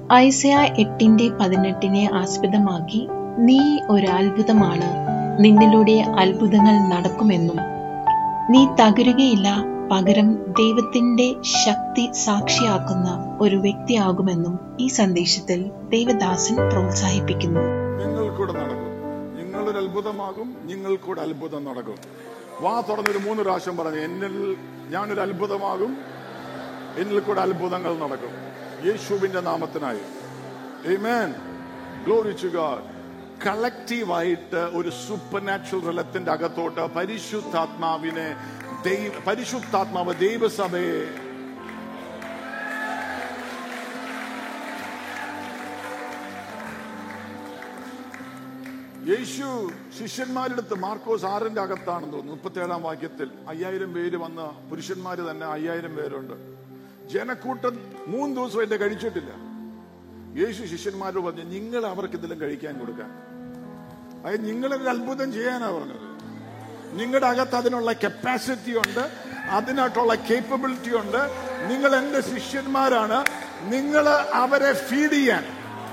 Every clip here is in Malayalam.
ഐസയ എട്ടിന്റെ പതിനെട്ടിനെ ആസ്പദമാക്കി നീ ഒരു അത്ഭുതമാണ് നിന്നിലൂടെ അത്ഭുതങ്ങൾ നടക്കുമെന്നും നീ തകരുകയില്ല പകരം ദൈവത്തിന്റെ ശക്തി സാക്ഷിയാക്കുന്ന ഒരു വ്യക്തിയാകുമെന്നും ഈ സന്ദേശത്തിൽ ദേവദാസൻ പ്രോത്സാഹിപ്പിക്കുന്നു നിങ്ങൾ കൂടെ നടക്കും നിങ്ങളൊരു അത്ഭുതമാകും നിങ്ങൾ കൂടെ അത്ഭുതം നടക്കും വാ തുറന്നൊരു മൂന്ന് പ്രാവശ്യം പറഞ്ഞു എന്നിൽ ഞാനൊരു അത്ഭുതമാകും എന്നിൽ കൂടെ അത്ഭുതങ്ങൾ നടക്കും യേശുവിന്റെ നാമത്തിനായി Amen. Glory to God. കളക്റ്റീവായിട്ട് ഒരു സൂപ്പർ നാച്ചുറൽ റലത്തിന്റെ അകത്തോട്ട് പരിശുദ്ധാത്മാവിനെ ദൈവ പരിശുദ്ധാത്മാവ് ദൈവസഭയെ യേശു ശിഷ്യന്മാരുടെ അടുത്ത് മാർക്കോസ് ആറിന്റെ അകത്താണെന്ന് തോന്നുന്നു മുപ്പത്തേഴാം വാക്യത്തിൽ അയ്യായിരം പേര് വന്ന പുരുഷന്മാര് തന്നെ അയ്യായിരം പേരുണ്ട് ജനക്കൂട്ടം മൂന്ന് ദിവസം എന്റെ കഴിച്ചിട്ടില്ല യേശു ശിഷ്യന്മാരോട് പറഞ്ഞു നിങ്ങൾ അവർക്ക് ഇതിലും കഴിക്കാൻ കൊടുക്കാൻ അതായത് നിങ്ങളൊരു അത്ഭുതം ചെയ്യാനാ പറഞ്ഞത് നിങ്ങളുടെ അകത്ത് അതിനുള്ള കപ്പാസിറ്റി ഉണ്ട് അതിനായിട്ടുള്ള കേപ്പബിലിറ്റി ഉണ്ട് നിങ്ങൾ എന്റെ ശിഷ്യന്മാരാണ് നിങ്ങൾ അവരെ ഫീഡ് ചെയ്യാൻ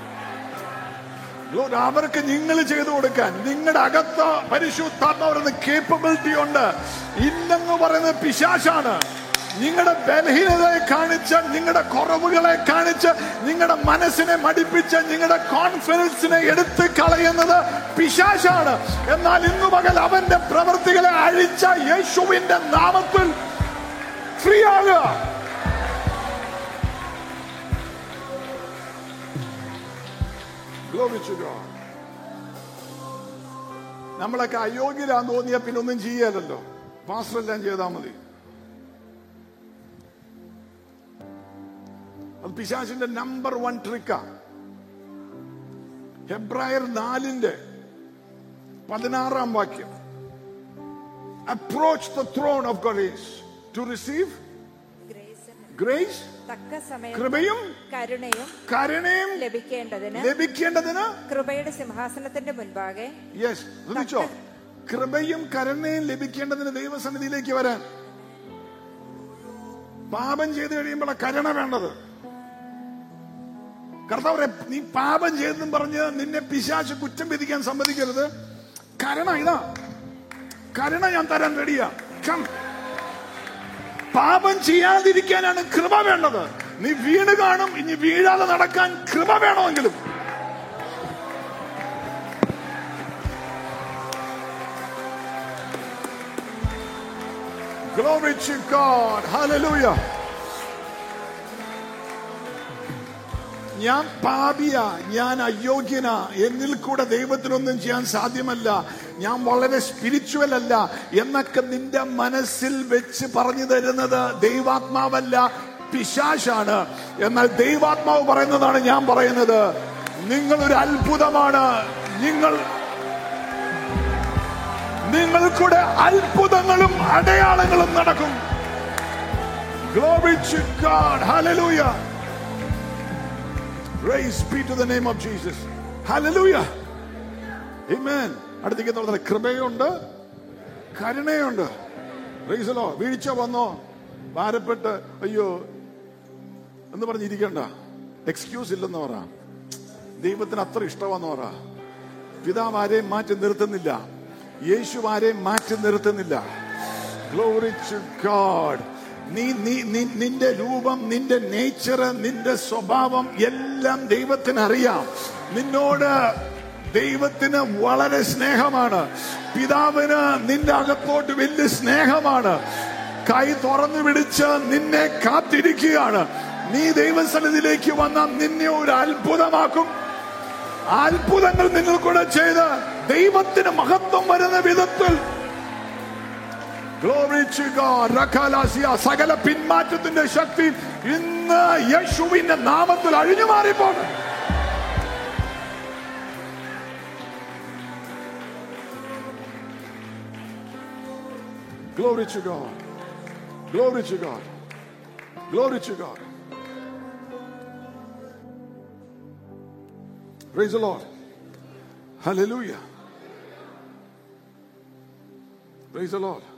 Lord, അവർക്ക് നിങ്ങൾ ചെയ്തു കൊടുക്കാൻ നിങ്ങളുടെ അകത്ത് പരിശുദ്ധാത്മാവെന്ന കേപ്പബിലിറ്റി ഉണ്ട് ഇല്ലെന്ന് പറയുന്നത് പിശാശാണ് നിങ്ങളുടെ ബലഹീനതയെ കാണിച്ച് നിങ്ങളുടെ കുറവുകളെ കാണിച്ച് നിങ്ങളുടെ മനസ്സിനെ മടിപ്പിച്ച് നിങ്ങളുടെ കോൺഫിഡൻസിനെ എടുത്ത് കളയുന്നത് പിശാശാണ് എന്നാൽ ഇന്നു പകൽ അവന്റെ പ്രവൃത്തികളെ അഴിച്ച യേശുവിന്റെ നാമത്തിൽ ഫ്രീ ആകുക Glory to God. നമ്മളൊക്കെ അയോഗ്യരാന്ന് തോന്നിയാൽ പിന്നെ ഒന്നും ചെയ്യാലല്ലോ പാസ്റ്റർ എല്ലാം ചെയ്താൽ മതി അത് പിശാചിന്റെ നമ്പർ വൺ ട്രിക്കാ ഹെബ്രായർ നാലിന്റെ പതിനാറാം വാക്യം approach the throne of grace to receive grace തക്ക സമയം കൃപയും കരുണയും കരുണയും ലഭിക്കേണ്ടതിന് ലഭിക്കേണ്ടതിന് കൃപയുടെ സിംഹാസനത്തിന്റെ മുൻപാകെ യെസ് ശ്രദ്ധിച്ചോ കൃപയും കരുണയും ലഭിക്കേണ്ടതിന് ദൈവസന്നിധിയിലേക്ക് വരാൻ പാപം ചെയ്തു കഴിയുമ്പോൾ കരുണ വേണ്ടത് കർത്താവരെ നീ പാപം ചെയ്തെന്നും പറഞ്ഞ് നിന്നെ പിശാച്ച് കുറ്റം വിധിക്കാൻ സമ്മതിക്കരുത് കരുണ ഇതാ കരുണ ഞാൻ തരാൻ റെഡിയാ കം പാപം ചെയ്യാതിരിക്കാനാണ് കൃപ വേണ്ടത് നീ വീണ് കാണും ഇനി വീഴാതെ നടക്കാൻ കൃപ വേണമെങ്കിലും Glory to God. Hallelujah. ഞാൻ പാപിയ ഞാൻ അയോഗ്യന എന്നിൽ കൂടെ ദൈവത്തിനൊന്നും ചെയ്യാൻ സാധ്യമല്ല ഞാൻ വളരെ സ്പിരിച്വൽ അല്ല എന്നൊക്കെ നിന്റെ മനസ്സിൽ വെച്ച് പറഞ്ഞു തരുന്നത് ദൈവാത്മാവല്ല പിശാശാണ് എന്നാൽ ദൈവാത്മാവ് പറയുന്നതാണ് ഞാൻ പറയുന്നത് നിങ്ങൾ ഒരു അത്ഭുതമാണ് നിങ്ങൾ നിങ്ങൾക്കൂടെ അത്ഭുതങ്ങളും അടയാളങ്ങളും നടക്കും Glory to God. Hallelujah. Praise be to the name of Jesus. Hallelujah. Amen. അടുത്തേക്ക് പറഞ്ഞ കൃപയുണ്ട് കരുണയുണ്ട് റീസലോ വീഴ്ച വന്നോ ഭാരപ്പെട്ട് അയ്യോ എന്ന് പറഞ്ഞിരിക്കണ്ട എക്സ്ക്യൂസ് ഇല്ലെന്ന് പറ ദൈവത്തിന് അത്ര ഇഷ്ടമെന്ന് പറ പിതാവ് ആരെയും മാറ്റി നിർത്തുന്നില്ല യേശു ആരെയും മാറ്റി നിർത്തുന്നില്ല ഗ്ലോറി ടു ഗാഡ് നീ നീ നീ- നിന്റെ രൂപം നിന്റെ നേച്ചർ നിന്റെ സ്വഭാവം എല്ലാം ദൈവത്തിന് അറിയാം നിന്നോട് ദൈവത്തിന് വളരെ സ്നേഹമാണ് പിതാവിന് നിന്റെ അകത്തോട്ട് വലിയ സ്നേഹമാണ് കൈ തുറന്നു പിടിച്ച് നിന്നെ കാത്തിരിക്കുകയാണ് നീ ദൈവസന്നിധിയിലേക്ക് വന്ന നിന്നെ ഒരു അത്ഭുതമാക്കും അത്ഭുതങ്ങൾ നിങ്ങൾ കൂടെ ചെയ്ത് ദൈവത്തിന് മഹത്വം വരുന്ന വിധത്തിൽ Glory to God. റഖാലാസിയ സകല പിന്മാറ്റത്തിന്റെ ശക്തി ഇന്ന് യേശുവിന്റെ നാമത്തിൽ അഴിഞ്ഞു മാറിപ്പോകും Glory to God. Glory to God. Glory to God. Praise the Lord. Hallelujah. Praise the Lord.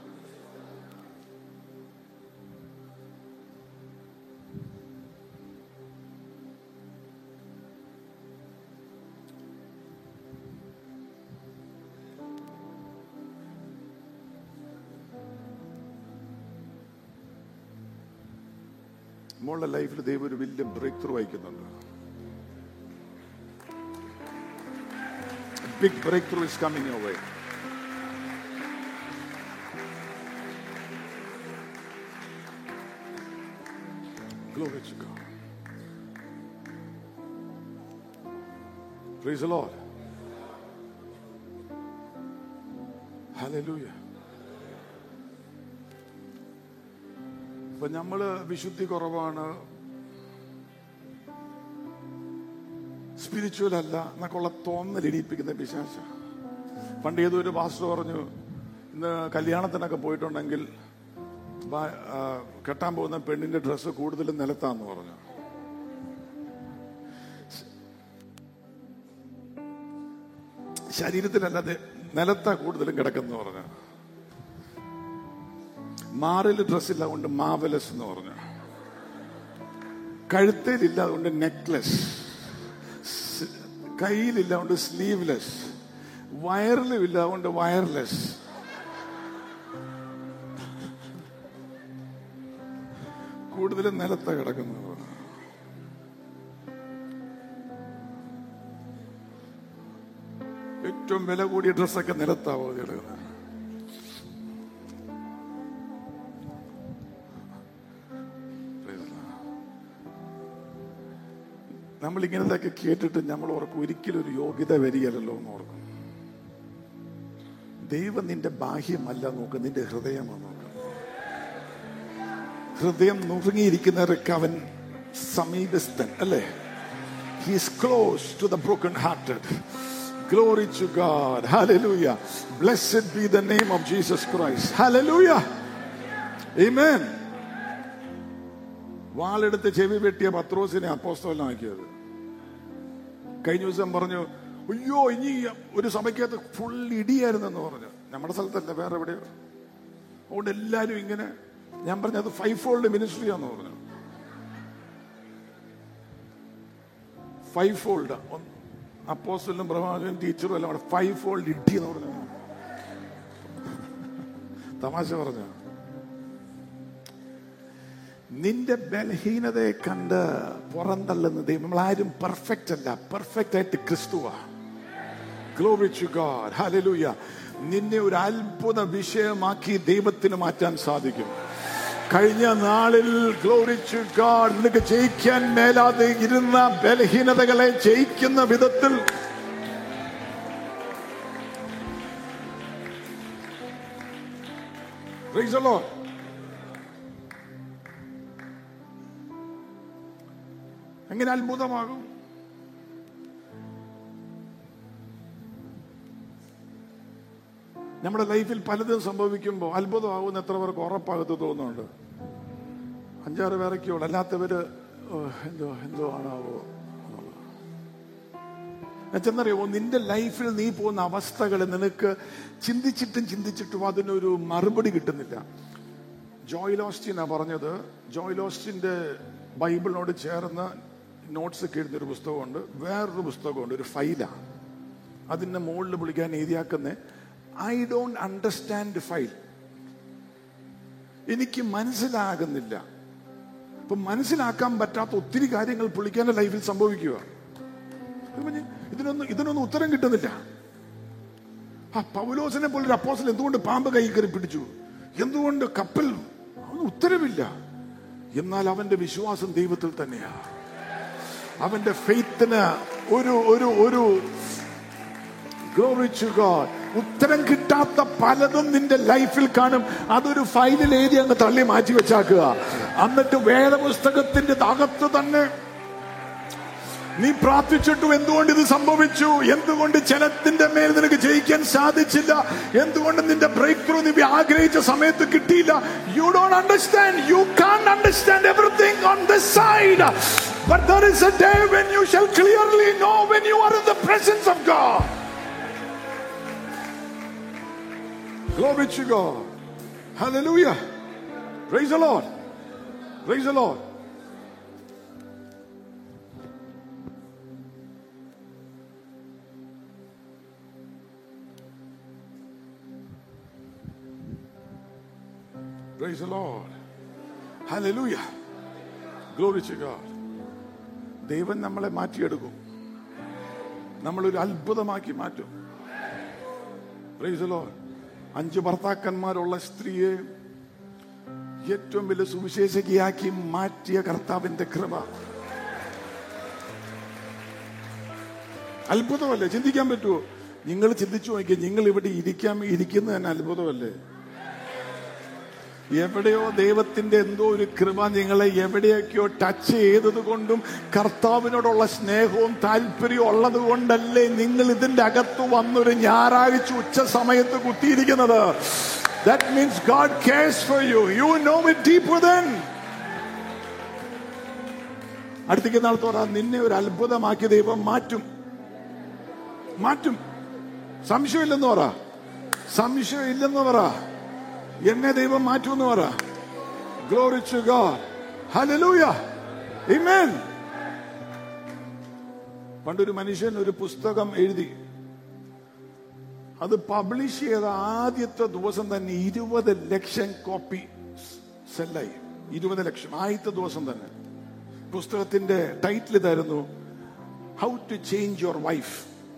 മോളുടെ ലൈഫിൽ ദൈവം ഒരു വലിയ ബ്രേക്ക് ത്രൂ അയക്കുന്നുണ്ട് big breakthrough is coming your way Glory to God. Praise the Lord. Hallelujah. ഇപ്പൊ നമ്മള് വിശുദ്ധി കുറവാണ് സ്പിരിച്വൽ അല്ല എന്നൊക്കെയുള്ള തോന്നൽ ഇടിയിപ്പിക്കുന്ന പിശാശ പണ്ട് ഏതൊരു പാസ്റ്റർ പറഞ്ഞു ഇന്ന് കല്യാണത്തിനൊക്കെ പോയിട്ടുണ്ടെങ്കിൽ ബ- ആ, കെട്ടാൻ പോകുന്ന പെണ്ണിന്റെ ഡ്രസ്സ് കൂടുതലും നിലത്താന്ന് പറഞ്ഞു ശരീരത്തിലല്ലാതെ നിലത്താ കൂടുതലും കിടക്കുന്നു പറഞ്ഞു മാറിൽ ഡ്രസ്സില്ല അതുകൊണ്ട് മാവലസ് എന്ന് പറഞ്ഞു കഴുത്തേലില്ല അതുകൊണ്ട് നെക്ലസ് കയ്യിലില്ല അതുകൊണ്ട് സ്ലീവ്ലെസ് വയറിലും ഇല്ല അതുകൊണ്ട് വയർലെസ് കൂടുതലും നിലത്ത കിടക്കുന്നത് ഏറ്റവും വില കൂടിയ ഡ്രസ്സൊക്കെ നിലത്താവോ കിടക്കുന്നത് നമ്മൾ ഇങ്ങനത്തൊക്കെ കേട്ടിട്ട് നമ്മൾ ഓർക്കും ഒരിക്കലും ഒരു യോഗ്യത വരികയല്ലോ എന്ന് ഓർക്കും ദൈവം നിന്റെ ബാഹ്യമല്ല നോക്കുക നിന്റെ ഹൃദയമാണ് നോക്കുക ഹൃദയം നുറുങ്ങിയിരിക്കുന്നവർക്ക് അവൻ സമീപസ്ഥൻ അല്ലേ he's close to the broken hearted glory to God hallelujah blessed be the name of Jesus Christ hallelujah amen വാളെടുത്ത് ചെവി വെട്ടിയ പത്രോസിനെ അപ്പോസ്തലനാക്കിയത് കഴിഞ്ഞ ദിവസം പറഞ്ഞു അയ്യോ ഇനി ഒരു സഭയ്ക്കകത്ത് ഫുൾ ഇടിയായിരുന്നെന്ന് പറഞ്ഞു നമ്മുടെ സ്ഥലത്തല്ല വേറെ എവിടെയോ അതുകൊണ്ട് എല്ലാരും ഇങ്ങനെ ഞാൻ പറഞ്ഞത് ഫൈവ് ഫോൾഡ് മിനിസ്ട്രിയാന്ന് പറഞ്ഞു ഫൈവ് ഫോൾഡ് അപ്പോസ്റ്റലും പ്രവാചകനും ടീച്ചറും എല്ലാം കൂടെ ഫൈവ് ഫോൾഡ് ഇടി എന്ന് പറഞ്ഞു തമാശ പറഞ്ഞു നിന്റെ ബലഹീനതയെ കണ്ട് പുറന്തള്ളുന്ന ദൈവം നമ്മൾ ആരും പെർഫെക്റ്റ് അല്ല പെർഫെക്റ്റ് ആയിട്ട് ക്രിസ്തുവാ ഗ്ലോറി ടു ഗോഡ് ഹല്ലേലൂയ നിന്നെ ഒരു അത്ഭുത വിഷയമാക്കി ദൈവത്തിന് മാറ്റാൻ സാധിക്കും കഴിഞ്ഞ നാളിൽ ഗ്ലോറി ടു ഗോഡ് നിനക്ക് ജയിക്കാൻ മേലാതെ ഇരുന്ന ബലഹീനതകളെ ജയിക്കുന്ന വിധത്തിൽ Praise the Lord. എങ്ങനെ അത്ഭുതമാകും നമ്മുടെ ലൈഫിൽ പലതും സംഭവിക്കുമ്പോൾ അത്ഭുതമാകുന്ന എത്ര പേർക്ക് ഉറപ്പാകത്ത് തോന്നുന്നുണ്ട് അഞ്ചാറ് പേരൊക്കെയുള്ളൂ അല്ലാത്തവര് ഓ, എന്തോ എന്തോ ആണാവോ എന്നുവെച്ചെന്നറിയാമോ നിന്റെ ലൈഫിൽ നീ പോകുന്ന അവസ്ഥകൾ നിനക്ക് ചിന്തിച്ചിട്ടും ചിന്തിച്ചിട്ടും അതിനൊരു മറുപടി കിട്ടുന്നില്ല ജോയ് ലോസ്റ്റിനാ പറഞ്ഞത് ജോയ് ലോസ്റ്റിന്റെ ബൈബിളിനോട് ചേർന്ന് നോട്ട്സ് ഒക്കെ എഴുതിയൊരു പുസ്തകമുണ്ട് വേറൊരു പുസ്തകമുണ്ട് ഒരു ഫൈലാണ് അതിന്റെ മുകളിൽ വിളിക്കാൻ എഴുതിയാക്കുന്ന ഐ ഡോണ്ട് അണ്ടർസ്റ്റാൻഡ് ഫൈൽ എനിക്ക് മനസ്സിലാകുന്നില്ല അപ്പൊ മനസ്സിലാക്കാൻ പറ്റാത്ത ഒത്തിരി കാര്യങ്ങൾ പുള്ളിക്കാന്റെ ലൈഫിൽ സംഭവിക്കുക അത് പറഞ്ഞ് ഇതിനൊന്നും ഇതിനൊന്നും ഉത്തരം കിട്ടുന്നില്ല ആ പൗലോസിനെ പോലൊരു അപ്പോസൽ എന്തുകൊണ്ട് പാമ്പ് കൈ കയറി പിടിച്ചു എന്തുകൊണ്ട് കപ്പൽ അവന് ഉത്തരവില്ല എന്നാൽ അവന്റെ വിശ്വാസം ദൈവത്തിൽ തന്നെയാ അവന്റെ ഫെയ്ത്തിന് ഒരു ഒരു ഒരു Glory to God. ഉത്തരം കിട്ടാത്ത പലതും നിന്റെ ലൈഫിൽ കാണും അതൊരു ഫയലിൽ എഴുതി അങ്ങ് തള്ളി മാറ്റി വെച്ചാക്കുക എന്നിട്ട് വേദപുസ്തകത്തിന്റെ അകത്ത് തന്നെ നീ പ്രാർത്ഥിച്ചിട്ടു എന്തുകൊണ്ട് ഇത് സംഭവിച്ചു എന്തുകൊണ്ട് ജനത്തിന്റെ മേൽ നിനക്ക് ജയിക്കാൻ സാധിച്ചില്ല എന്തുകൊണ്ട് നിന്റെ ബ്രേക്ക് ത്രൂ നീ ആഗ്രഹിച്ച സമയത്ത് കിട്ടിയില്ല you don't understand you can't understand everything on this side but there is a day when you shall clearly know when you are in the presence of God Glory to God. Hallelujah. Praise the Lord. Praise the Lord. Praise the Lord. Hallelujah. Glory to God. ദൈവം നമ്മളെ മാറ്റിയെടുക്കും നമ്മളൊരു അത്ഭുതമാക്കി മാറ്റും Praise the Lord. അഞ്ച് ഭർത്താക്കന്മാരുള്ള സ്ത്രീയെ ഏറ്റവും വലിയ സുവിശേഷകിയാക്കി മാറ്റിയ കർത്താവിന്റെ കൃപ അത്ഭുതമല്ലേ ചിന്തിക്കാൻ പറ്റുമോ നിങ്ങൾ ചിന്തിച്ചു നോക്കിയ നിങ്ങൾ ഇവിടെ ഇരിക്കാൻ ഇരിക്കുന്നത് തന്നെ അത്ഭുതമല്ലേ എവിടെയോ ദൈവത്തിന്റെ എന്തോ ഒരു കൃപ നിങ്ങളെ എവിടെയൊക്കെയോ ടച്ച് ചെയ്തത് കൊണ്ടും കർത്താവിനോടുള്ള സ്നേഹവും താല്പര്യവും ഉള്ളത് കൊണ്ടല്ലേ നിങ്ങൾ ഇതിന്റെ അകത്ത് വന്നൊരു ഞായറാഴ്ച ഉച്ച സമയത്ത് കുത്തിയിരിക്കുന്നത് that means God cares for you you know it deep then അടുത്തേക്ക് നാളത്തെ പറ നിന്നെ ഒരു അത്ഭുതമാക്കി ദൈവം മാറ്റും മാറ്റും സംശയമില്ലെന്ന് പറ സംശയമില്ലെന്ന് പറ എന്നെ ദൈവം മാറ്റുമെന്ന് പറ glory to God hallelujah amen പണ്ടൊരു മനുഷ്യൻ ഒരു പുസ്തകം എഴുതി അത് പബ്ലിഷ് ചെയ്ത ആദ്യത്തെ ദിവസം തന്നെ ഇരുപത് ലക്ഷം കോപ്പി സെല്ലായി ഇരുപത് ലക്ഷം ആദ്യത്തെ ദിവസം തന്നെ പുസ്തകത്തിന്റെ ടൈറ്റിൽ ഇതായിരുന്നു how to change your wife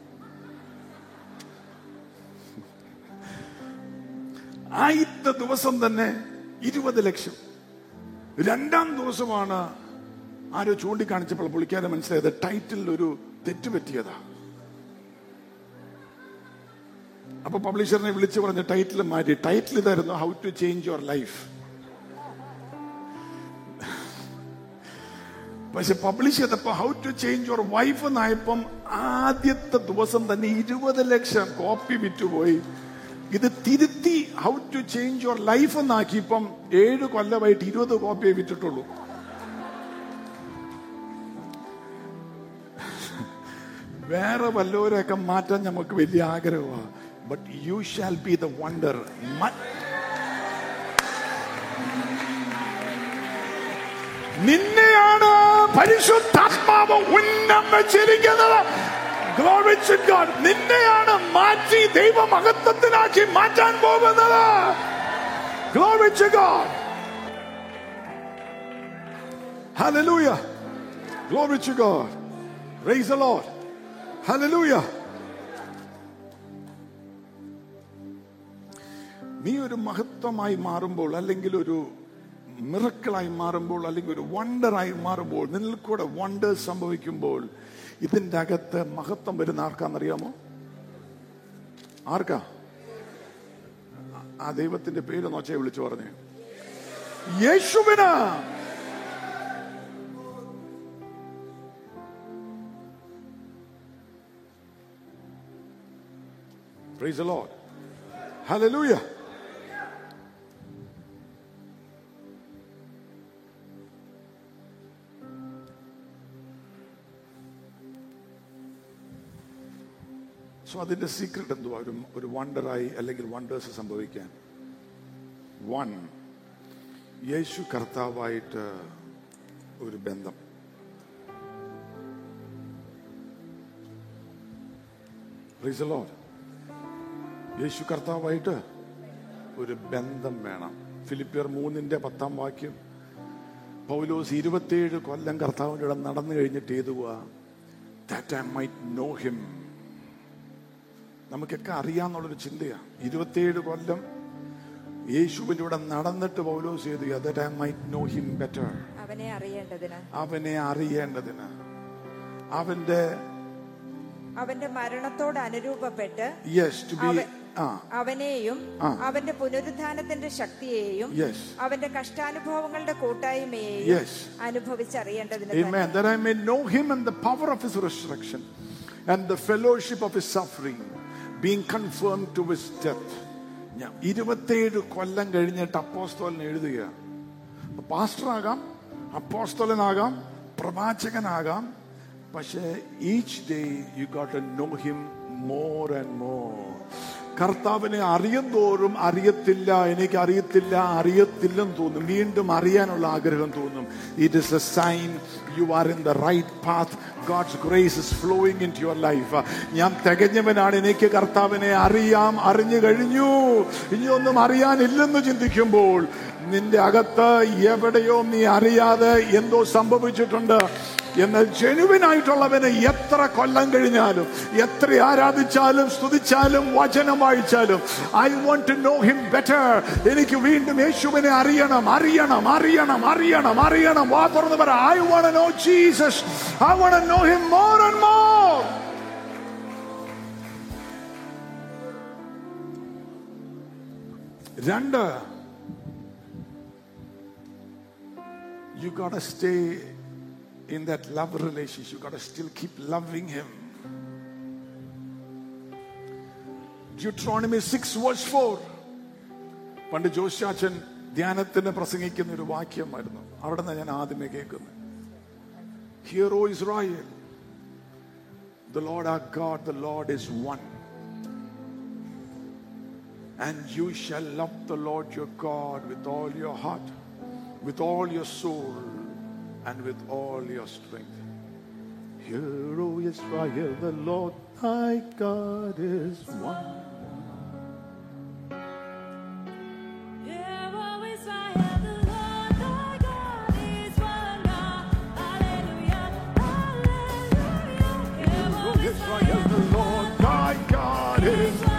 ആദ്യത്തെ ദിവസം തന്നെ ഇരുപത് ലക്ഷം രണ്ടാം ദിവസമാണ് ആരോ ചൂണ്ടിക്കാണിച്ചപ്പോൾ പുള്ളിക്കാരെ മനസ്സിലായത് ടൈറ്റിൽ ഒരു തെറ്റ് പറ്റിയതാ അപ്പൊ പബ്ലിഷറിനെ വിളിച്ചു പറഞ്ഞ ടൈറ്റിൽ മാറ്റി ടൈറ്റിൽ ഇതായിരുന്നു how to change your life പക്ഷെ പബ്ലിഷ് ചെയ്തപ്പോ how to change your wife എന്നായപ്പം ആദ്യത്തെ ദിവസം തന്നെ ഇരുപത് ലക്ഷം കോപ്പി വിറ്റുപോയി ഇത് തിരുത്തി how to change your life എന്നാക്കിയപ്പം ഏഴ് കൊല്ലമായിട്ട് ഇരുപത് കോപ്പിയെ വിറ്റിട്ടുള്ളൂ വേറെ വല്ലവരെയൊക്കെ മാറ്റാൻ നമുക്ക് വലിയ ആഗ്രഹമാണ് but you shall be the wonder നിന്നെയാണ് പരിശുദ്ധാത്മാവ് ഉന്നം വെച്ചിരിക്കുന്നത് Glory to God. നിന്നെയാണ് മാറ്റി ദൈവമഹത്വത്തിനാക്കി മാറ്റാൻ പോകുന്നത് Glory to God. Hallelujah. Glory to God. Praise the Lord. Hallelujah. നീ ഒരു മഹത്വമായി മാറുമ്പോൾ അല്ലെങ്കിൽ ഒരു മിറക്കിളായി മാറുമ്പോൾ അല്ലെങ്കിൽ ഒരു വണ്ടറായി മാറുമ്പോൾ നിന്നിൽ കൂടെ വണ്ടേഴ്സ് സംഭവിക്കുമ്പോൾ ഇതിന്റെ അകത്ത് മഹത്വം വരുന്ന ആർക്കാന്നറിയാമോ ആർക്കാ ആ ദൈവത്തിന്റെ പേര് നോച്ചേ വിളിച്ചു പറഞ്ഞേ യേശുവിന് Praise the Lord. Hallelujah. So അതിന്റെ സീക്രട്ട് എന്തുവാ ഒരു ഒരു വണ്ടറായി അല്ലെങ്കിൽ വണ്ടേഴ്സ് സംഭവിക്കാൻ വൺ യേശു കർത്താവായിട്ട് ഒരു ബന്ധം Praise the Lord. യേശു കർത്താവായിട്ട് ഒരു ബന്ധം വേണം ഫിലിപ്പിയർ മൂന്നിന്റെ പത്താം വാക്യം പൗലോസ് ഇരുപത്തിയേഴ് കൊല്ലം കർത്താവിൻ്റെ കൂടെ നടന്നു കഴിഞ്ഞിട്ട് എഴുതുക that I might know him നമുക്കൊക്കെ അറിയാന്നുള്ളൊരു ചിന്തയാണ് ഇരുപത്തിയേഴ് കൊല്ലം യേശുവിന്റെ കൂടെ നടന്നിട്ട് പൗലോസ് എഴുതുക that I might know him better അവനെ അറിയേണ്ടതിന് അവനെ അറിയേണ്ടതിന് അവന്റെ അവന്റെ മരണത്തോട് അനുരൂപപ്പെട്ട് യെസ് ടു ബി അവൻ- ആ അവനെയും ആ. അവന്റെ പുനരുദ്ധാനത്തിന്റെ ശക്തിയെയും Yes. അവന്റെ കഷ്ടാനുഭവങ്ങളുടെ കൂട്ടായ്മയെയും Yes. അനുഭവിച്ചറിയേണ്ടതിന് തന്നെ. Amen. That I may know him and the power of his resurrection and the fellowship of his suffering, being confirmed to his death. ഞാൻ ഇരുപത്തേഴ് കൊല്ലം കഴിഞ്ഞിട്ട് അപ്പോസ്തോലിന് എഴുതുക പാസ്റ്ററാകാം അപ്പോസ്തോലനാകാം പ്രവാചകനാകാം പക്ഷേ each day you got to him more and and കർത്താവിനെ അറിയും തോറും അറിയത്തില്ല എനിക്ക് അറിയത്തില്ല അറിയത്തില്ലെന്ന് തോന്നും വീണ്ടും അറിയാനുള്ള ആഗ്രഹം തോന്നും it is a sign you are in the right path God's grace is flowing in your life ഞാൻ തികഞ്ഞവനാണ് എനിക്ക് കർത്താവിനെ അറിയാം അറിഞ്ഞു കഴിഞ്ഞു ഇനിയൊന്നും അറിയാനില്ലെന്ന് ചിന്തിക്കുമ്പോൾ നിന്റെ അകത്ത് എവിടെയോ നീ അറിയാതെ എന്തോ സംഭവിച്ചിട്ടുണ്ട് എന്നാൽ ജനുവിനായിട്ടുള്ളവന് എത്ര കൊല്ലം കഴിഞ്ഞാലും എത്ര ആരാധിച്ചാലും സ്തുതിച്ചാലും വചനം വായിച്ചാലും I want to know him better എനിക്ക് വീണ്ടും യേശുവിനെ അറിയണം അറിയണം അറിയണം അറിയണം അറിയണം വാ തുറന്ന് പറ I want know Jesus I want know him more and more രണ്ട് you gotta stay in that love relationship. You gotta still keep loving him. Deuteronomy 6 verse 4. പണ്ട് ജോഷാച്ചൻ ധ്യാനത്തിന് പ്രസംഗിക്കുന്ന ഒരു വാക്യമായിരുന്നു അവിടെ നിന്ന് ഞാൻ ആദ്യമേ കേൾക്കുന്നത് hear O Israel the Lord our God the Lord is one And you shall love the Lord your God with all your heart, with all your soul, and with all your strength. Hear, O Israel, the Lord thy God is one. O Israel, the Lord thy God is one.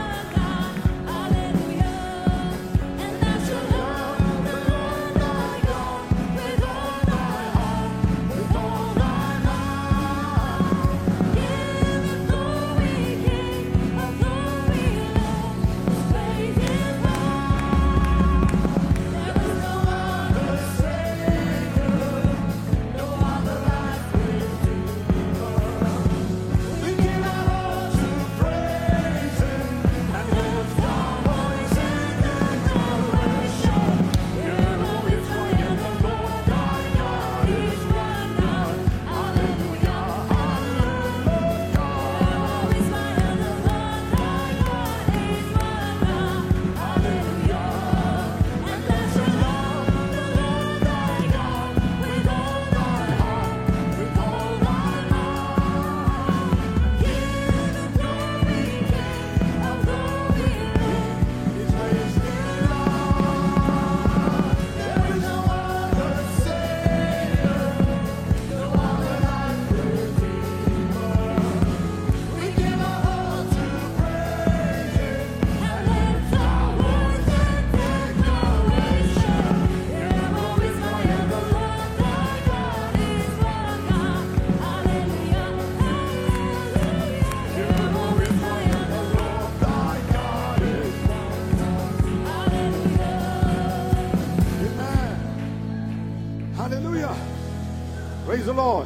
Hallelujah. Praise the Lord.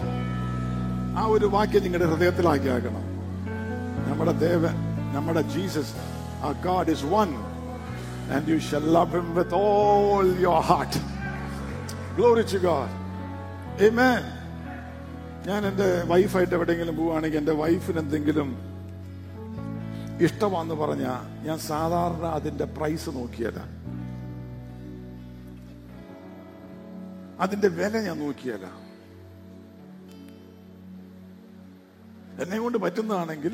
ആ ഒരു വാക്യം നിങ്ങളുടെ ഹൃദയത്തിലാക്കി ആക്കണം നമ്മുടെ ദേവൻ നമ്മുടെ ജീസസ് ആ God is one and you shall love him with all your heart glory to God amen ഞാൻ എൻ്റെ വൈഫായിട്ട് എവിടെയെങ്കിലും പോവുകയാണെങ്കിൽ എൻ്റെ വൈഫിന് എന്തെങ്കിലും ഇഷ്ടമാണെന്ന് പറഞ്ഞാ ഞാൻ സാധാരണ അതിന്റെ പ്രൈസ് നോക്കിയല്ല അതിന്റെ വില ഞാൻ നോക്കിയല്ല എന്നെ കൊണ്ട് പറ്റുന്നതാണെങ്കിൽ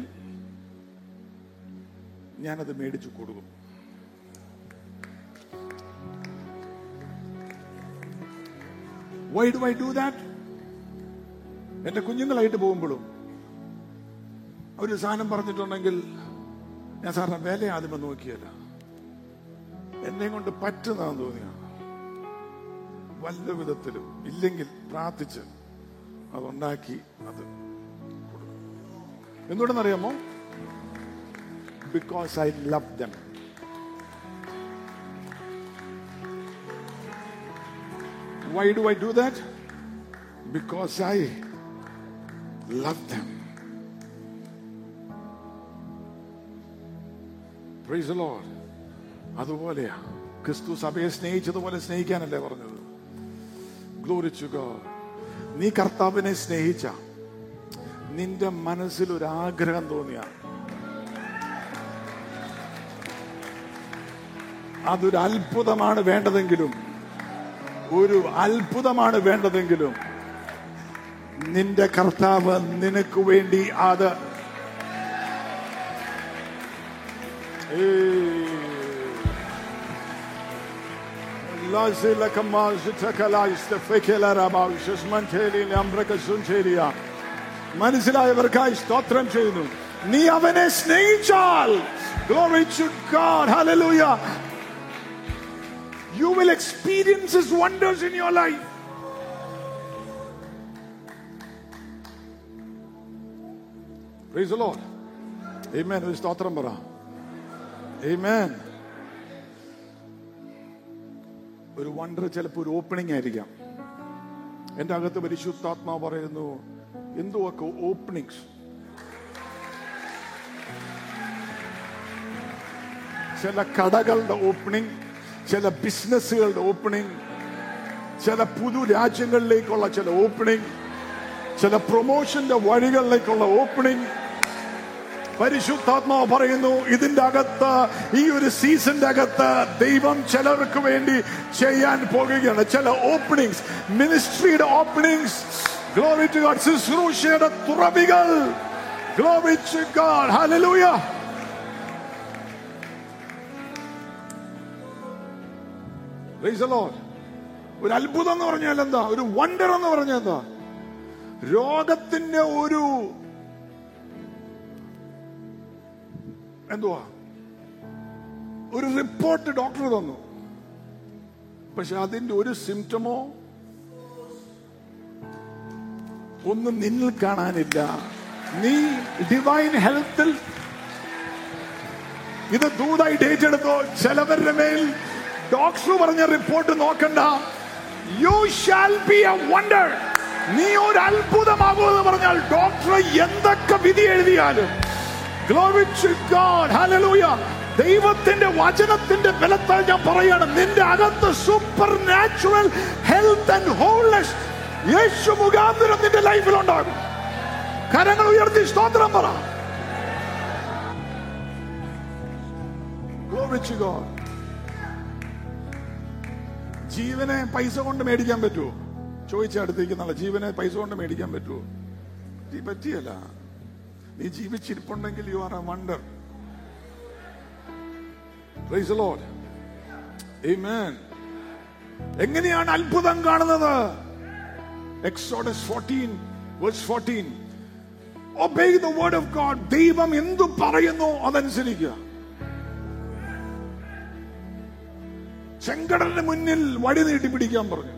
ഞാനത് മേടിച്ചു കൊടുക്കും why do I do that എന്റെ കുഞ്ഞുങ്ങളായിട്ട് പോകുമ്പോഴും ഒരു സാധനം പറഞ്ഞിട്ടുണ്ടെങ്കിൽ ഞാൻ സാറിന് വില ആദ്യമേ നോക്കിയല്ല എന്നെ കൊണ്ട് പറ്റുന്നതാന്ന് തോന്നിയ വല്ല വിധത്തിലും ഇല്ലെങ്കിൽ പ്രാർത്ഥിച്ച് അതുണ്ടാക്കി അത് കൊടുക്കും എന്തുകൊണ്ടെന്നറിയാമോ because I love them why do I do that because I love them praise the Lord അതുപോലെയാ ക്രിസ്തു സഭയെ സ്നേഹിച്ചതുപോലെ സ്നേഹിക്കാനല്ലേ പറഞ്ഞത് ഗ്ലോറിച്ചു നീ കർത്താവിനെ സ്നേഹിച്ച നിന്റെ മനസ്സിൽ ഒരു ആഗ്രഹം തോന്നിയ അതൊരു അത്ഭുതമാണ് വേണ്ടതെങ്കിലും ഒരു അത്ഭുതമാണ് വേണ്ടതെങ്കിലും നിന്റെ കർത്താവ് നിനക്ക് വേണ്ടി അത് Lazila kamazita kalaista fekelarabaushas manteli lambrകസുഞ്ചേരിയ മനസ്സിലായവർക്കായി സ്തോത്രം ചെയ്യുന്നു നീ അവനെ സ്നേഹിച്ചാൽ glory to God hallelujah you will experience his wonders in your life praise the lord amen ഒരു സ്തോത്രം പറ amen ഒരു വണ്ടർ ചിലപ്പോൾ ഒരു ഓപ്പണിംഗ് ആയിരിക്കാം എന്റെ അകത്ത് പരിശുദ്ധാത്മാ പറയുന്നു എന്തുവൊക്കെ ഓപ്പണിങ്സ് ചില കടകളുടെ ഓപ്പണിംഗ് ചില ബിസിനസ്സുകളുടെ ഓപ്പണിംഗ് ചില പുതു രാജ്യങ്ങളിലേക്കുള്ള ചില ഓപ്പണിംഗ് ചില പ്രൊമോഷന്റെ വഴികളിലേക്കുള്ള ഓപ്പണിംഗ് പരിശുദ്ധാത്മാവ് പറയുന്നു ഇതിന്റെ അകത്ത് ഈ ഒരു സീസണിന്റെ അകത്ത് ദൈവം ചിലർക്ക് വേണ്ടി ചെയ്യാൻ പോകുകയാണ് ചില ഓപ്പണിങ്സ് മിനിസ്ട്രിയുടെ ഓപ്പണിങ്സ് ഗ്ലോറി ടു ഗോഡ് ശുശ്രൂഷയുടെ തുറവികൾ glory to God hallelujah Praise the Lord. ഒരു അത്ഭുതം എന്ന് പറഞ്ഞാൽ എന്താ ഒരു വണ്ടർ എന്ന് പറഞ്ഞാൽ എന്താ രോഗത്തിന്റെ ഒരു എന്തുവാ ഒരു റിപ്പോർട്ട് ഡോക്ടർ തന്നു പക്ഷെ അതിന്റെ ഒരു സിംറ്റമോ ഒന്നും നിന്നിൽ കാണാനില്ല നീ ഡിവൈൻ ഹെൽത്തിൽ ഇത് ദൂതായിട്ട് ഏറ്റെടുത്തോ ചിലവരുടെ മേൽ ഡോക്ടർ പറഞ്ഞ റിപ്പോർട്ട് നോക്കണ്ട you shall be a wonder നീ ഒരു അത്ഭുതമാകുമെന്ന് പറഞ്ഞാൽ ഡോക്ടർ എന്തൊക്കെ വിധി എഴുതിയാലും Glory to God. Hallelujah. ദൈവത്തിന്റെ വചനത്തിന്റെ ബലത്താൽ ഞാൻ പറയാണ് നിന്റെ അകത്ത് super natural health and wholeness യേശു മുഖാന്തരം നിന്റെ ലൈഫിൽ ഉണ്ടാകും കരങ്ങൾ ഉയർത്തി സ്തോത്രം പറ Glory to God. ജീവനെ പൈസ കൊണ്ട് മേടിക്കാൻ പറ്റുമോ ചോദിച്ച അടുത്തേക്ക് ജീവനെ പൈസ കൊണ്ട് മേടിക്കാൻ പറ്റുമോ ഈ പറ്റിയല്ല നീ ജീവിച്ചിരിപ്പുണ്ടെങ്കിൽ you are a wonder praise Lord Amen. എങ്ങനെയാണ് അത്ഭുതം കാണുന്നത് Exodus fourteen verse fourteen obey the word of God ദൈവം എന്തു പറയുന്നു അതനുസരിക്കുക ചെങ്കടലിന് മുന്നിൽ വടി നീട്ടി പിടിക്കാൻ പറഞ്ഞു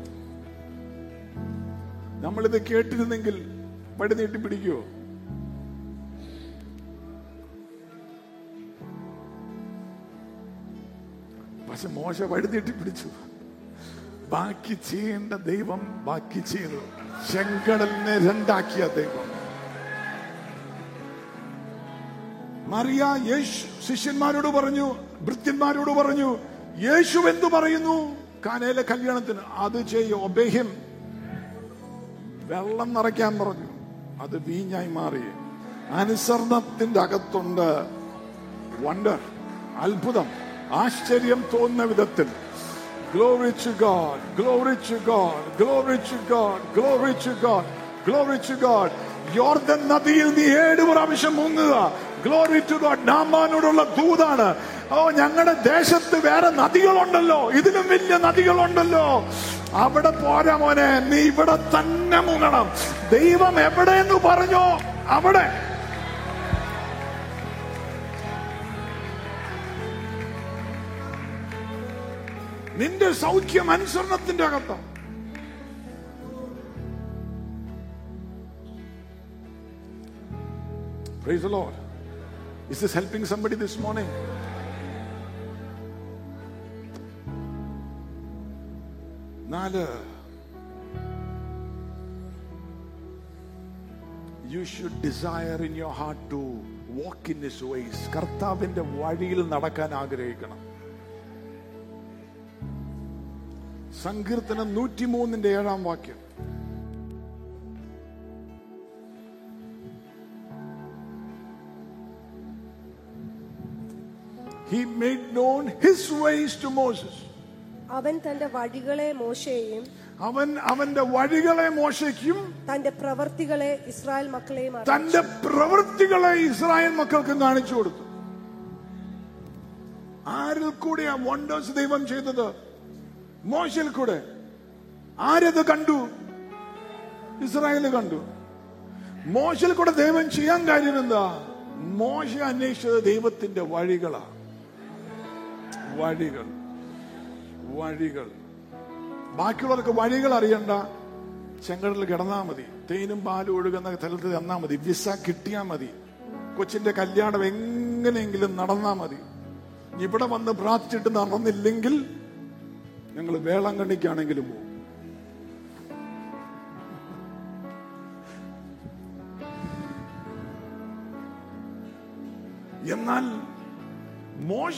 നമ്മളിത് കേട്ടിരുന്നെങ്കിൽ വടി നീട്ടി പിടിക്കുവോ പക്ഷെ മോശ വടി നീട്ടി പിടിച്ചു ബാക്കി ചെയ്യേണ്ട ദൈവം ബാക്കി ചെയ്തു ചെങ്കടലിനെ രണ്ടാക്കിയ ദൈവം മറിയ യേശു ശിഷ്യന്മാരോട് പറഞ്ഞു ഭൃത്യന്മാരോട് പറഞ്ഞു യേശു എന്തു പറയുന്നു കാനയിലെ കല്യാണത്തിന് അത് ചെയ്യും ഒബേഹിം വെള്ളം നിറയ്ക്കാൻ പറഞ്ഞു അത് വീഞ്ഞായി മാറി അനുസരണത്തിന്റെ അകത്തുണ്ട് വണ്ടർ അത്ഭുതം ആശ്ചര്യം തോന്നുന്ന വിധത്തിൽ Glory to God, glory to God, glory to God, glory to God, glory to God. യോർദൻ നദിയിൽ നീ ഏഴ് പ്രാവശ്യം മുങ്ങുക ഗ്ലോറി ടു ഗോഡ് നാമാനോടുള്ള ദൂതാണ് ഓ ഞങ്ങളുടെ ദേശത്ത് വേറെ നദികളുണ്ടല്ലോ ഇതിലും വലിയ നദികളുണ്ടല്ലോ അവിടെ പോരാ മോനെ നീ ഇവിടെ തന്നെ മുങ്ങണം ദൈവം എവിടെയെന്ന് പറഞ്ഞോ അവിടെ നിന്റെ സൗഖ്യം അനുസരണത്തിന്റെ അകത്താണ് Praise the Lord. Is this helping somebody this morning? നാല് you should desire in your heart to walk in his ways കർത്താവിന്റെ വഴിയിൽ നടക്കാൻ ആഗ്രഹിക്കണം സങ്കീർത്തനം നൂറ്റിമൂന്നിന്റെ ഏഴാം വാക്യം He made known his ways to Moses. അവൻ തന്റെ വഴികളെ മോശയെയും അവൻ അവന്റെ വഴികളെ മോശയ്ക്കും തന്റെ പ്രവർത്തികളെ ഇസ്രായേൽ മക്കളെയും അറിയിച്ചു. തന്റെ പ്രവൃത്തികളെ ഇസ്രായേൽ മക്കൾക്കും കാണിച്ചു കൊടുത്തു ആരിൽ കൂടിയാ വണ്ടേഴ്സ് ദൈവം ചെയ്തത് മോശയിൽ കൂടെ ആരത് കണ്ടു ഇസ്രായേൽ കണ്ടു മോശയിൽ കൂടെ ദൈവം ചെയ്യാൻ കാര്യം എന്താ മോശ അന്വേഷിച്ചത് ദൈവത്തിന്റെ വഴികളാ വഴികൾ വഴികൾ ബാക്കിയുള്ളവർക്ക് വഴികൾ അറിയണ്ട ചെങ്കടലിൽ കിടന്നാ മതി തേനും പാലും ഒഴുകുന്ന സ്ഥലത്ത് തന്നാ മതി വിസ കിട്ടിയാ മതി കൊച്ചിന്റെ കല്യാണം എങ്ങനെയെങ്കിലും നടന്നാ മതി ഇവിടെ വന്ന് പ്രാർത്ഥിച്ചിട്ട് നടന്നില്ലെങ്കിൽ ഞങ്ങൾ വേളാങ്കണ്ണിക്കാണെങ്കിലും പോകും എന്നാൽ മോശ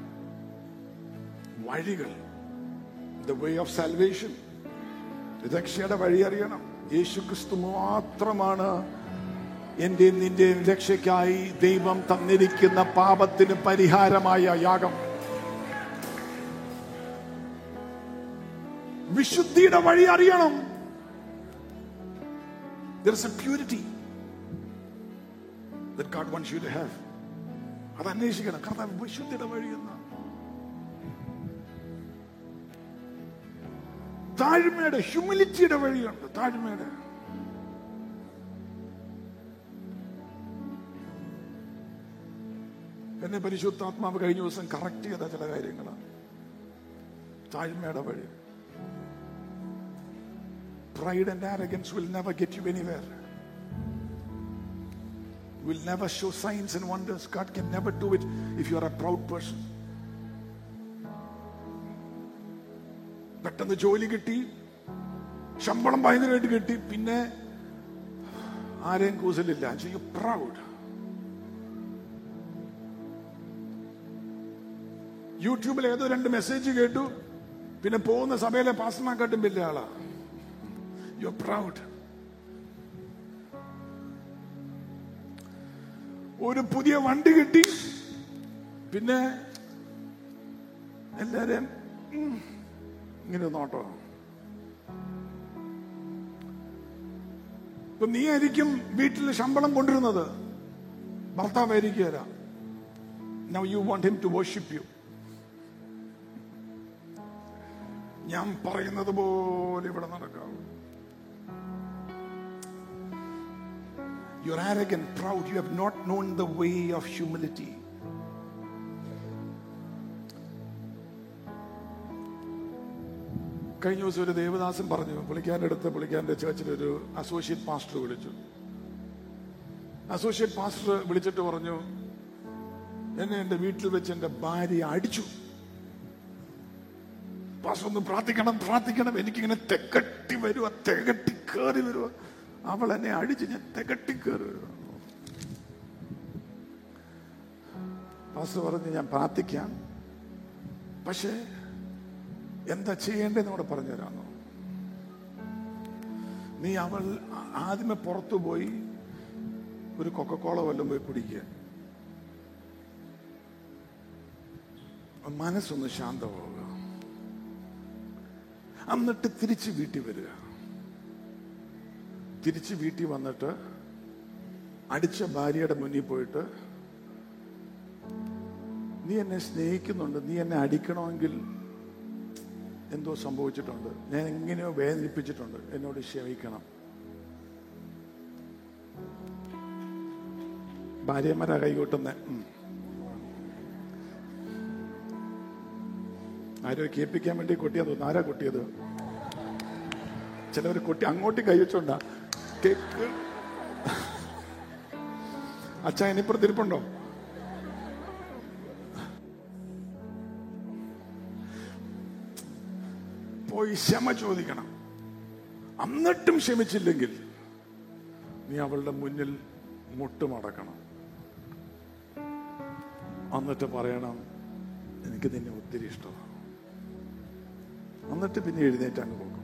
വഴികൾ ദ വേ ഓഫ് സാൽവേഷൻ രക്ഷയുടെ വഴി അറിയണം യേശു ക്രിസ്തു മാത്രമാണ് എന്റെ നിന്റെ രക്ഷയ്ക്കായി ദൈവം തന്നിരിക്കുന്ന പാപത്തിന് പരിഹാരമായ യാഗം വിശുദ്ധിയുടെ വഴി അറിയണം There is a purity that God wants you to have. അത് അന്വേഷിക്കണം കർത്താവ് വിശുദ്ധിയുടെ വഴി എന്നാണ് താഴ്മയുടെ ഹ്യൂമിലിറ്റിയുടെ വഴിയുണ്ട് താഴ്മയുടെ എന്നെ പരിശുദ്ധാത്മാവ് കഴിഞ്ഞ ദിവസം കറക്റ്റ് ചെയ്ത ചില കാര്യങ്ങളാണ് താഴ്മയുടെ വഴി pride and arrogance will never get you anywhere. Will never show signs and wonders. God can never do it if you are a proud person. പെട്ടെന്ന് ജോലി കിട്ടി ശമ്പളം ഭയങ്കരമായിട്ട് കിട്ടി പിന്നെ ആരെയും കൂസലില്ല യു പ്രൗഡ് യൂട്യൂബിൽ ഏതോ രണ്ട് മെസ്സേജ് കേട്ടു പിന്നെ പോകുന്ന സഭയിലെ പാസ്റ്റർമാക്കാട്ടും വലിയ ആളാ യു ആർ പ്രൗഡ് ഒരു പുതിയ വണ്ടി കിട്ടി പിന്നെ എല്ലാരെയും ഉം, ഇങ്ങനെ നോട്ടോ ഇപ്പൊ നീ ആയിരിക്കും വീട്ടിൽ ശമ്പളം കൊണ്ടിരുന്നത് ഭർത്താവായിരിക്കുകയല്ല now you want him to worship you ഞാൻ പറയുന്നത് പോലെ ഇവിടെ നടക്കാം You're arrogant, proud. You have not known the way of humility. കഴിഞ്ഞ ദിവസം ഒരു ദേവദാസൻ പറഞ്ഞു പുള്ളിക്കാരൻ്റെ അടുത്ത് പുള്ളിക്കാരൻ്റെ ചേർച്ചിൽ ഒരു അസോസിയേറ്റ് പാസ്റ്റർ വിളിച്ചു അസോസിയേറ്റ് പാസ്റ്റർ വിളിച്ചിട്ട് പറഞ്ഞു എന്നെ എന്റെ വീട്ടിൽ വെച്ച് എന്റെ ഭാര്യ അടിച്ചു പാസ്റ്റർ ഒന്ന് പ്രാർത്ഥിക്കണം പ്രാർത്ഥിക്കണം എനിക്കിങ്ങനെ തെക്കട്ടി വരുക തികട്ടി കയറി വരുക അവൾ എന്നെ അടിച്ച് ഞാൻ തികട്ടി കയറി വരുക പാസ്റ്റർ പറഞ്ഞ് ഞാൻ പ്രാർത്ഥിക്കാം പക്ഷേ എന്താ ചെയ്യേണ്ടതെന്ന് കൂടെ പറഞ്ഞു തരാമോ നീ അവൾ ആദ്യമേ പുറത്തു പോയി ഒരു കൊക്കക്കോള വല്ലതും പോയി കുടിക്കുക മനസ്സൊന്ന് ശാന്തമാവുക എന്നിട്ട് തിരിച്ച് വീട്ടിൽ വരിക തിരിച്ച് വീട്ടിൽ വന്നിട്ട് അടിച്ച ഭാര്യയുടെ മുന്നിൽ പോയിട്ട് നീ എന്നെ സ്നേഹിക്കുന്നുണ്ട് നീ എന്നെ അടിക്കണമെങ്കിൽ എന്തോ സംഭവിച്ചിട്ടുണ്ട് ഞാൻ എങ്ങനെയോ വേദനിപ്പിച്ചിട്ടുണ്ട് എന്നോട് ക്ഷമിക്കണം ഭാര്യമാരാ കൈകൊട്ടുന്ന ആരോ കേൾപ്പിക്കാൻ വേണ്ടി കൊട്ടിയാ തോന്നുന്നു ആരാ കൊട്ടിയത് ചിലവർ കൊട്ടി അങ്ങോട്ട് കൈവച്ചോണ്ടാ കേക്ക് അച്ഛ ഇനിപ്പുറത്ത് ഇരിപ്പുണ്ടോ പോയി ക്ഷമ ചോദിക്കണം എന്നിട്ടും ക്ഷമിച്ചില്ലെങ്കിൽ നീ അവളുടെ മുന്നിൽ മുട്ടുമടക്കണം എന്നിട്ട് പറയണം എനിക്ക് നിന്നെ ഒത്തിരി ഇഷ്ടമാണ് എന്നിട്ട് പിന്നെ എഴുന്നേറ്റ് അങ്ങ് പോകും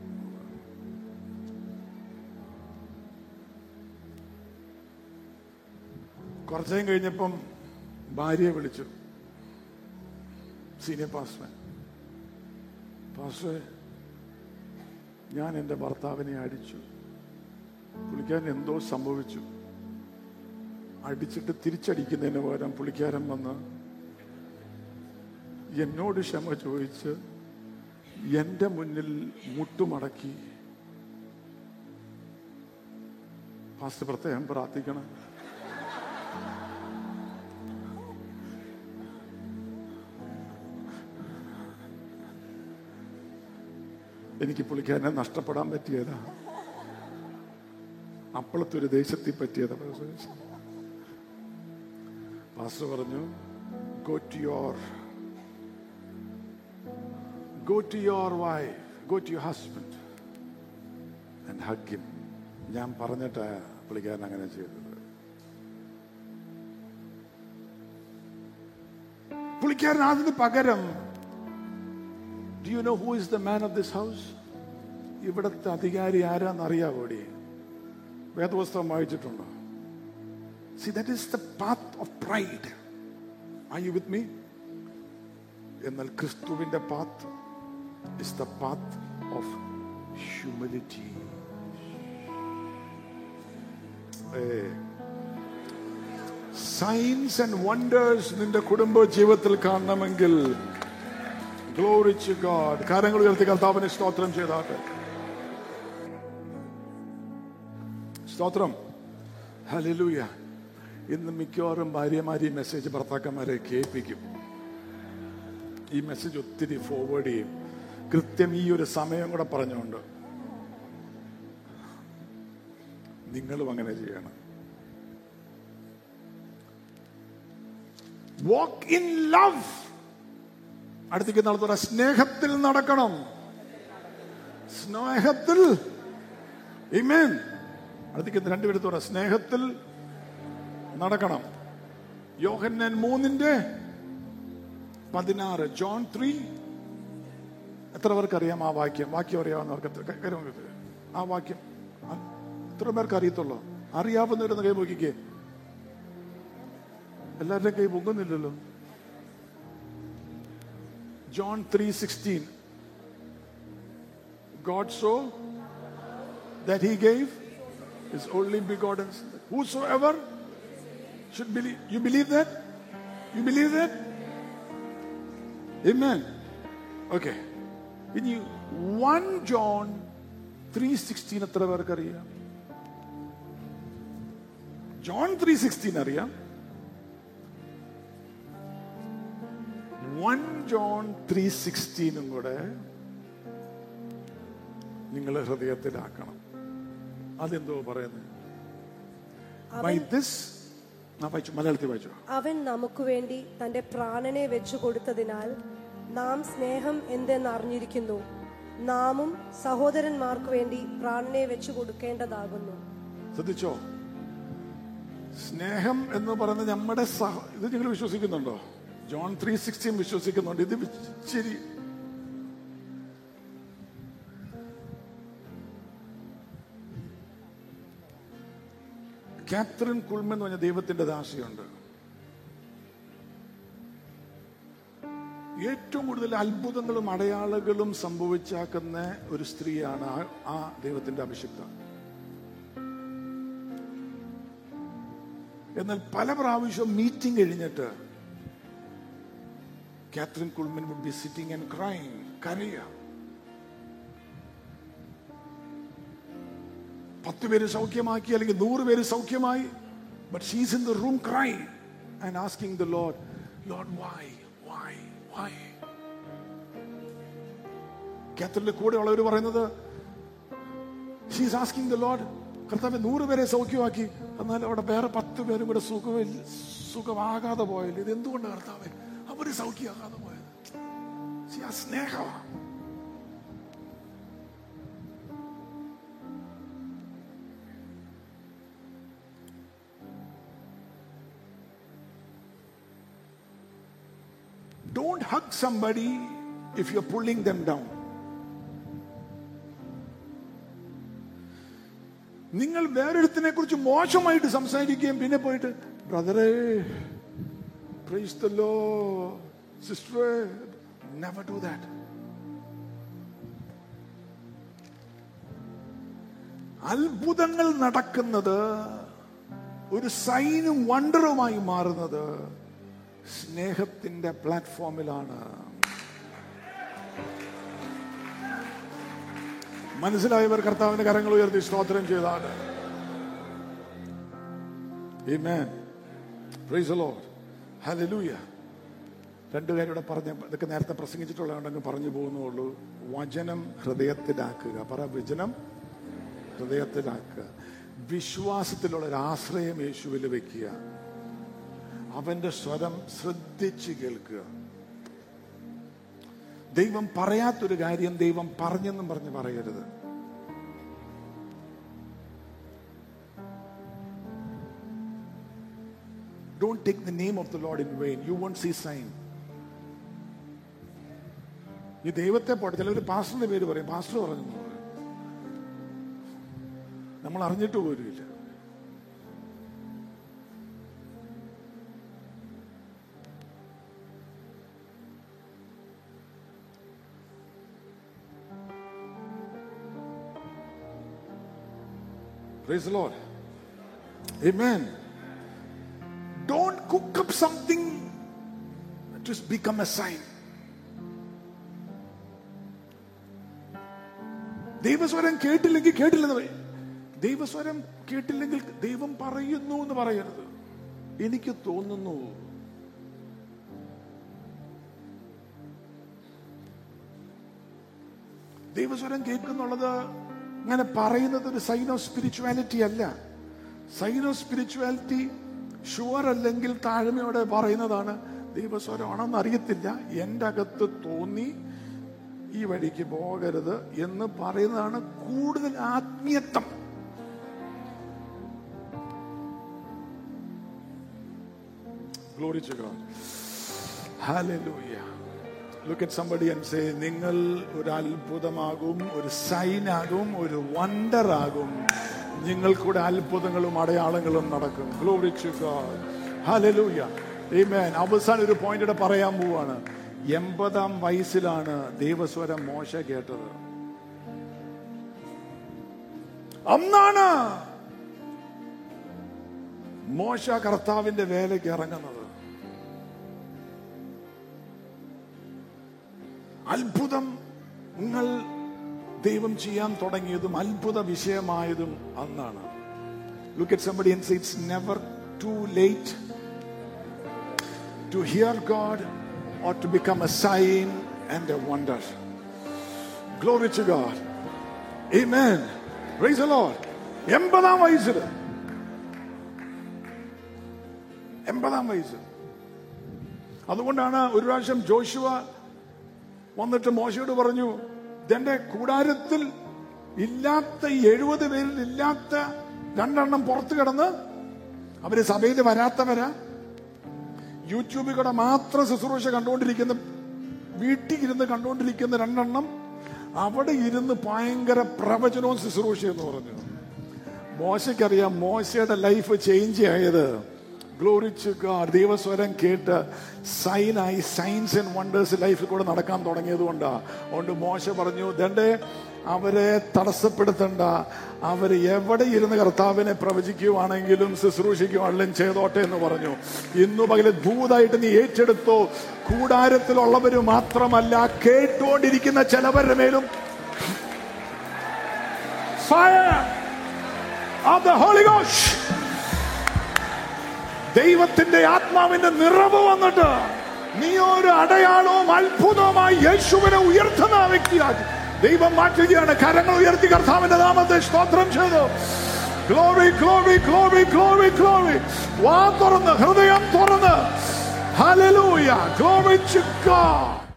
കുറച്ചേം കഴിഞ്ഞപ്പം ഭാര്യയെ വിളിച്ചു സീനിയർ പാസ്റ്റർ പാസ്റ്റർ ഞാൻ എൻ്റെ ഭർത്താവിനെ അടിച്ചു പുള്ളിക്കാരൻ എന്തോ സംഭവിച്ചു അടിച്ചിട്ട് തിരിച്ചടിക്കുന്നതിന് പകരം പുള്ളിക്കാരൻ വന്ന് എന്നോട് ക്ഷമ ചോദിച്ച് എന്റെ മുന്നിൽ മുട്ടുമടക്കി പാസ്റ്റർ പ്രത്യേകം പ്രാർത്ഥിക്കണം എനിക്ക് പുള്ളിക്കാരനെ നഷ്ടപ്പെടാൻ പറ്റിയതാ അപ്പോഴത്തെ ഒരു ദേശത്തിൽ പറ്റിയതാ പാസ്റ്റർ പറഞ്ഞു go to your go to your wife go to your husband and hug him ഞാൻ പറഞ്ഞിട്ടാ പുള്ളിക്കാരൻ അങ്ങനെ ചെയ്തത് പുള്ളിക്കാരൻ അതിന് പകരം do you know who is the man of this house ഇവിടുത്തെ അധികാരി ആരാന്ന് അറിയാവോടി വേദപുസ്തകം വായിച്ചിട്ടുണ്ടോ see that is the path of pride are you with me എന്നാൽ ക്രിസ്തുവിന്റെ path is the path of humility signs and wonders നിന്റെ കുടുംബ ജീവിതത്തിൽ കാണണമെങ്കിൽ ഗ്ലോറിച്ച് ഗാഡ് കാര്യങ്ങൾ ഉയർത്തി കർത്താവിനെ സ്തോത്രം ചെയ്താട്ടെ സ്തോത്രം ഹലലൂയ ഇന്ന് മിക്കവാറും ഭാര്യമാര് ഈ മെസ്സേജ് ഭർത്താക്കന്മാരെ കേൾപ്പിക്കും ഈ മെസ്സേജ് ഒത്തിരി ഫോർവേഡ് ചെയ്യും കൃത്യം ഈ ഒരു സമയം കൂടെ പറഞ്ഞുകൊണ്ട് നിങ്ങളും അങ്ങനെ ചെയ്യണം വാക്ക് ഇൻ ലവ് അടുത്തേക്ക് നടത്തുന്ന സ്നേഹത്തിൽ നടക്കണം സ്നേഹത്തിൽ ഇമേൻ അടുത്തേക്ക് രണ്ടുപേരും പറ സ്നേഹത്തിൽ നടക്കണം യോഹന്നൻ മൂന്നിന്റെ പതിനാറ് ജോൺ ത്രീ എത്ര പേർക്ക് അറിയാം ആ വാക്യം വാക്യം അറിയാവുന്നവർക്ക് എത്ര കൈ- കൈ പൊക്കിക്ക്. ആ വാക്യം ആ, എത്ര പേർക്ക് അറിയത്തുള്ളൂ അറിയാവുന്നവരൊന്ന് കൈ പൊക്കിക്കേ എല്ലാവരുടെയും കൈ പൊങ്ങുന്നില്ലല്ലോ John three sixteen God so that he gave his only begotten son. Whosoever should believe. You believe that? You believe that? Amen. Okay. ഇനി വൺ ജോൺ ത്രീ സിക്സ്റ്റീൻ എത്ര പേർക്ക് അറിയാം ജോൺ ത്രീ സിക്സ്റ്റീൻ അറിയാം വൺ ജോൺ ത്രീ സിക്സ്റ്റീനും കൂടെ നിങ്ങൾ ഹൃദയത്തിലാക്കണം അതെന്തോ പറയുന്നത് ബൈ ദിസ് വായിച്ചു മലയാളത്തിൽ വായിച്ചു അവൻ നമുക്ക് വേണ്ടി തന്റെ പ്രാണനെ വെച്ചു കൊടുത്തതിനാൽ നാം സ്നേഹം എന്തെന്ന് അറിഞ്ഞിരിക്കുന്നു നാമും സഹോദരന്മാർക്ക് വേണ്ടി പ്രാണനെ വെച്ചു കൊടുക്കേണ്ടതാകുന്നു ശ്രദ്ധിച്ചോ സ്നേഹം എന്ന് പറയുന്നത് നമ്മുടെ സഹ ഇത് നിങ്ങൾ വിശ്വസിക്കുന്നുണ്ടോ ജോൺ ത്രീ സിക്സ്റ്റീൻ വിശ്വസിക്കുന്നുണ്ട് ഇത് വി- ശരി കാത്രിൻ കുൾമൻ എന്ന് പറഞ്ഞ ദൈവത്തിന്റെ ദാസിയുണ്ട് ഏറ്റവും കൂടുതൽ അത്ഭുതങ്ങളും അടയാളങ്ങളും സംഭവിച്ചാക്കുന്ന ഒരു സ്ത്രീയാണ് ആ- ആ ദൈവത്തിന്റെ അഭിഷിക്ത എന്നാൽ പല പ്രാവശ്യം മീറ്റിംഗ് കഴിഞ്ഞിട്ട് Kathryn Kuhlman would be sitting and crying കരയുക പത്ത് പേര് സൗഖ്യമാക്കി അല്ലെങ്കിൽ നൂറ് പേര് സൗഖ്യമായി but she's in the room cry and asking the Lord Lord why why why കാത്തലിന്റെ കൂടെ ഉള്ളവർ പറയുന്നത് ഷീസ് ആസ്കിംഗ് ദ ലോഡ് കർത്താവ് നൂറ് പേരെ സൗഖ്യമാക്കി എന്നാൽ അവിടെ വേറെ പത്ത് പേരും കൂടെ സുഖമില്ല സുഖമാകാതെ പോയല്ലോ ഇത് എന്തുകൊണ്ട് കർത്താവ് അവര് സൗഖ്യമാകാതെ പോയത് See, ആ സ്നേഹമാണ് Don't hug somebody if you're pulling them down. നിങ്ങൾ വേറൊരുത്തിനെ കുറിച്ച് മോശമായിട്ട് സംസാരിക്കുകയും പിന്നെ പോയിട്ട് ബ്രദറേ പ്രൈസ് ദ ലോ സിസ്റ്ററെ നെവർ ഡു ദാറ്റ് അത്ഭുതങ്ങൾ നടക്കുന്നത് ഒരു സൈനും വണ്ടറുമായി മാറുന്നത് സ്നേഹത്തിന്റെ പ്ലാറ്റ്ഫോമിലാണ് മനസ്സിലായവർ കർത്താവിന്റെ കരങ്ങൾ ഉയർത്തി സ്തോത്രം ചെയ്താണ് Amen. Praise the Lord. Hallelujah. രണ്ടു കാര്യം ഇവിടെ പറഞ്ഞ ഇതൊക്കെ നേരത്തെ പ്രസംഗിച്ചിട്ടുള്ളതുകൊണ്ടങ്ങ് പറഞ്ഞു പോകുന്നുള്ളൂ വചനം ഹൃദയത്തിലാക്കുക പറ വചനം ഹൃദയത്തിലാക്കുക വിശ്വാസത്തിലുള്ള ഒരു ആശ്രയം യേശുവിൽ വെക്കുക അവന്റെ സ്വരം ശ്രദ്ധിച്ച് കേൾക്കുക ദൈവം പറയാത്തൊരു കാര്യം ദൈവം പറഞ്ഞെന്നും പറഞ്ഞ് പറയരുത് Don't take the name of the Lord in vain. You won't see sign. ഈ ദൈവത്തെ പോട്ടെ ചിലർ പാസ്റ്ററിന്റെ പേര് പറയും പാസ്റ്റർ പറഞ്ഞു എന്ന് പറയും. നമ്മൾ അറിഞ്ഞിട്ട് പോലുമില്ല Praise the Lord. Amen. Don't cook up something to become a sign. ദൈവസ്വരം കേട്ടില്ലെങ്കിൽ കേട്ടില്ലെന്ന് പറയും ദൈവസ്വരം കേട്ടില്ലെങ്കിൽ ദൈവം പറയുന്നു എന്ന് പറയരുത് എനിക്ക് തോന്നുന്നു ദൈവസ്വരം കേൾക്കുന്നുള്ളത് അങ്ങനെ പറയുന്നത് ഒരു സൈൻ ഓഫ് സ്പിരിച്വാലിറ്റി അല്ല സൈൻ ഓഫ് സ്പിരിച്വാലിറ്റി ഷുവർ അല്ലെങ്കിൽ താഴ്മയോടെ പറയുന്നതാണ് ദൈവസ്വരമാണെന്ന് അറിയത്തില്ല എൻ്റെ അകത്ത് തോന്നി ഈ വഴിക്ക് പോകരുത് എന്ന് പറയുന്നതാണ് കൂടുതൽ ആത്മീയത്വം Glory to God. Hallelujah. Look at somebody and say, നിങ്ങൾ ഒരു അത്ഭുതമാകും ഒരു സൈനാകും ഒരു വണ്ടർ ആകും നിങ്ങൾക്കൂടെ അത്ഭുതങ്ങളും അടയാളങ്ങളും നടക്കും glory to God hallelujah amen അവസാനം ഒരു പോയിന്റ് ഇവിടെ പറയാൻ പോവാണ് എൺപതാം വയസ്സിലാണ് ദൈവസ്വരം മോശ കേട്ടത് അന്നാണ് മോശ കർത്താവിന്റെ വേലയ്ക്ക് ഇറങ്ങുന്നത് അത്ഭുതം നിങ്ങൾ ദൈവം ചെയ്യാൻ തുടങ്ങിയതും അത്ഭുത വിഷയമായതും അന്നാണ് look at somebody and say it's never too late to hear God or to become a sign and a wonder glory to God amen praise the Lord എൺപതാം വയസ്സിൽ എൺപതാം വയസ്സ് അതുകൊണ്ടാണ് ഒരു പ്രാവശ്യം ജോഷുവ വന്നിട്ട് മോശയോട് പറഞ്ഞു ഇതെന്റെ കൂടാരത്തിൽ ഇല്ലാത്ത ഈ എഴുപത് പേരിൽ ഇല്ലാത്ത രണ്ടെണ്ണം പുറത്തു കിടന്ന് അവര് സഭയിൽ വരാത്തവരാ യൂട്യൂബിൽ കൂടെ മാത്രം ശുശ്രൂഷ കണ്ടുകൊണ്ടിരിക്കുന്ന വീട്ടിൽ ഇരുന്ന് കണ്ടുകൊണ്ടിരിക്കുന്ന രണ്ടെണ്ണം അവിടെ ഇരുന്ന് ഭയങ്കര പ്രവചനവും ശുശ്രൂഷ എന്ന് പറഞ്ഞു മോശയ്ക്കറിയാം മോശയുടെ ലൈഫ് ചേഞ്ച് ആയത് ഗ്ലോറിച്ച് ദൈവസ്വരം കേട്ട് സൈനായി സയൻസ് ആൻഡ് വണ്ടേഴ്സ് ലൈഫിൽ കൂടെ നടക്കാൻ തുടങ്ങിയത് കൊണ്ടാ അതുകൊണ്ട് മോശ പറഞ്ഞു ദണ്ടേ അവരെ തടസ്സപ്പെടുത്തണ്ട അവർ എവിടെ ഇരുന്ന് കർത്താവിനെ പ്രവചിക്കുവാണെങ്കിലും ശുശ്രൂഷിക്കുവാണെങ്കിലും ചെയ്തോട്ടെ എന്ന് പറഞ്ഞു ഇന്നു പകല് ഭൂതായിട്ട് നീ ഏറ്റെടുത്തോ കൂടാരത്തിലുള്ളവര് മാത്രമല്ല കേട്ടുകൊണ്ടിരിക്കുന്ന ചിലവരുടെ മേലും fire of the Holy Ghost. ദൈവത്തിന്റെ ആത്മാവിന്റെ നിറവ് വന്നിട്ട് നീ ഒരു അടയാളവും അത്ഭുതവുമായി യേശുവിനെ ഉയർത്തുന്ന വ്യക്തിയാക്കി ദൈവം മാറ്റുകയാണ് കരങ്ങൾ ഉയർത്തി കർത്താവിന്റെ നാമത്തെ സ്തോത്രം ചെയ്തു glory glory glory glory glory വാ തുറന്ന് ഹൃദയം തുറന്ന് ഹല്ലേലൂയ ഗ്ലോറി ടു ഗോഡ്